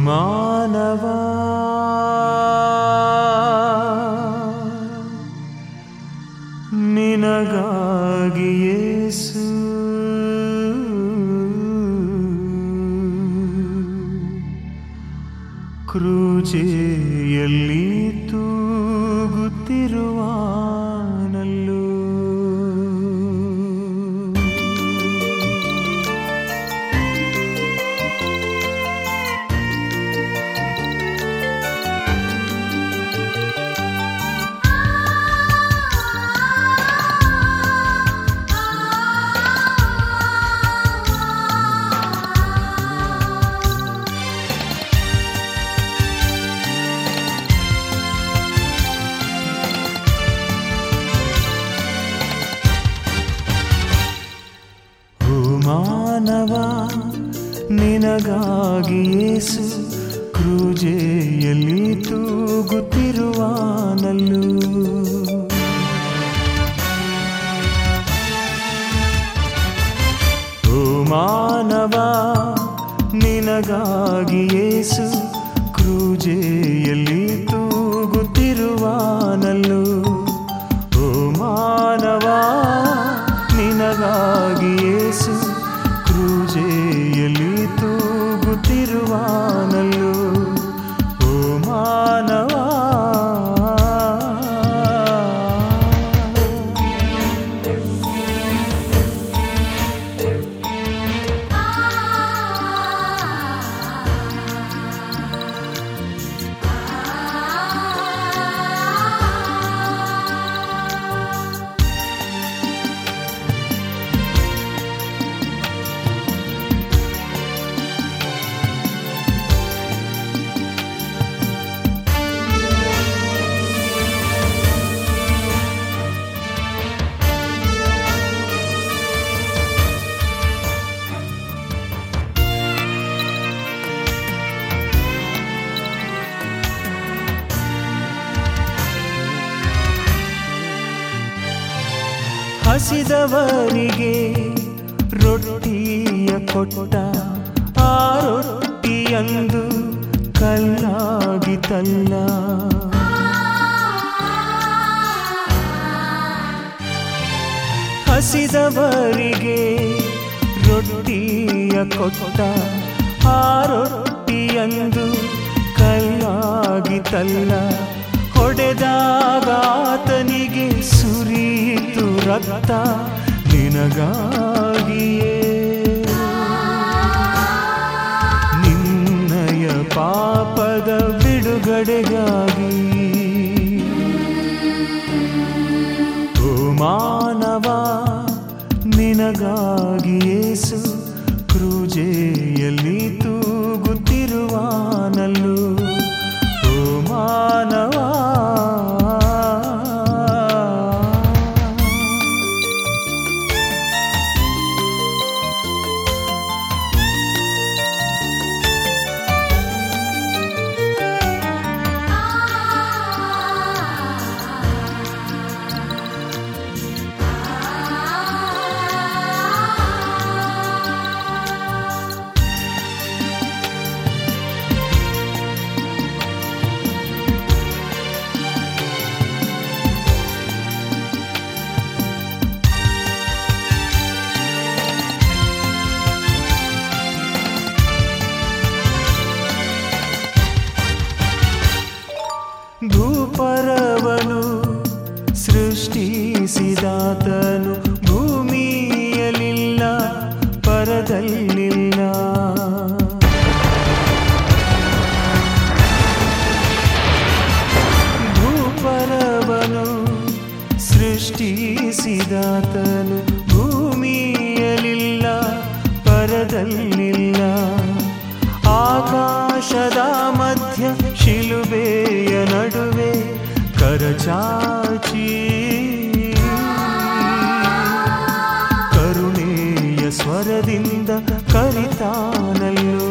ಮಾನವ ನಿನಗಾಗಿ ಯೇಸು ಕ್ರೂಜೆಯಲ್ಲಿ ತೂಗುತ್ತಿರುವಾನಲ್ಲೂ ಓ ಮಾನವ ನಿನಗಾಗಿ ಯೇಸು ಕ್ರೂಜೆಯಲ್ಲಿ ತೂಗುತ್ತಿರುವಾನಲ್ಲೂ ಓ ಮಾನವ ನಿನಗಾಗಿ ಯೇಸು ಕ್ರೂಜೆಯಲ್ಲಿ ತೂಗುತ್ತಿರುವಾನಲ್ಲೂ ಓ ಮಾನವ ನಿನಗಾಗಿ ಯೇಸು ಕ್ರೂಜೆಯಲ್ಲಿ ತೂಗುತ್ತಿರುವಾನಲ್ಲೂ ಓ ಮಾನವ ಹಸಿದವರಿಗೆ ರೊಟ್ಟಿಯ ಕೊಟ್ಟ ಆ ರೊಟ್ಟಿಯಂದು ಕಲ್ಲಾಗಿತಲ್ಲ ಹಸಿದವರಿಗೆ ರೊಟ್ಟಿಯ ಕೊಟ್ಟ ಆ ರೊಟ್ಟಿಯಂದು ಕಲ್ಲಾಗಿತಲ್ಲ ಹೊಡೆದಾಗ ಆತನಿಗೆ ಸುರಿಯಿತು ರಕ್ತ ನಿನಗಾಗಿಯೇ ನಿನ್ನಯ ಪಾಪದ ಬಿಡುಗಡೆಗಾಗಿ ಓ ಮಾನವ ನಿನಗಾಗಿ ಯೇಸು ಕ್ರೂಜೆಯಲ್ಲಿ ತೂಗುತ್ತಿರುವಾನಲ್ಲೂ ಓ ಮಾನವ ಭೂಪರವನು ಸೃಷ್ಟಿಸಿದಾತನು ಭೂಮಿಯಲಿಲ್ಲ ಪರದಲ್ಲಿಲ್ಲ ಭೂಪರವನು ಸೃಷ್ಟಿಸಿದಾತನು ಭೂಮಿಯಲಿಲ್ಲ ಪರದಲ್ಲಿಲ್ಲ ಆಕಾಶದ ಮಧ್ಯ ಶಿಲುಬೆಯ ನಡುವೆ ಕರಚಾಚಿ ಕರುಣೆಯ ಸ್ವರದಿಂದ ಕರಿತಾನಲ್ಲೋ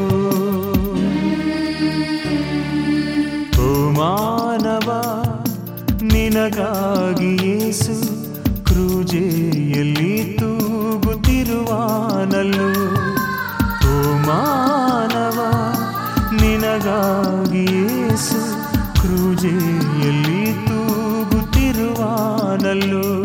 ಓ ಮಾನವ ನಿನಗಾಗಿ ಯೇಸು ಕ್ರೂಜೆಯಲ್ಲಿ ತೂಗುತ್ತಿರುವಾನಲ್ಲೂ ಓ ಮಾನವ ನಿನಗ ಯೇಸು ಕ್ರೂಜೆಯಲ್ಲಿ ತೂಗುತ್ತಿರುವಾನಲ್ಲೋ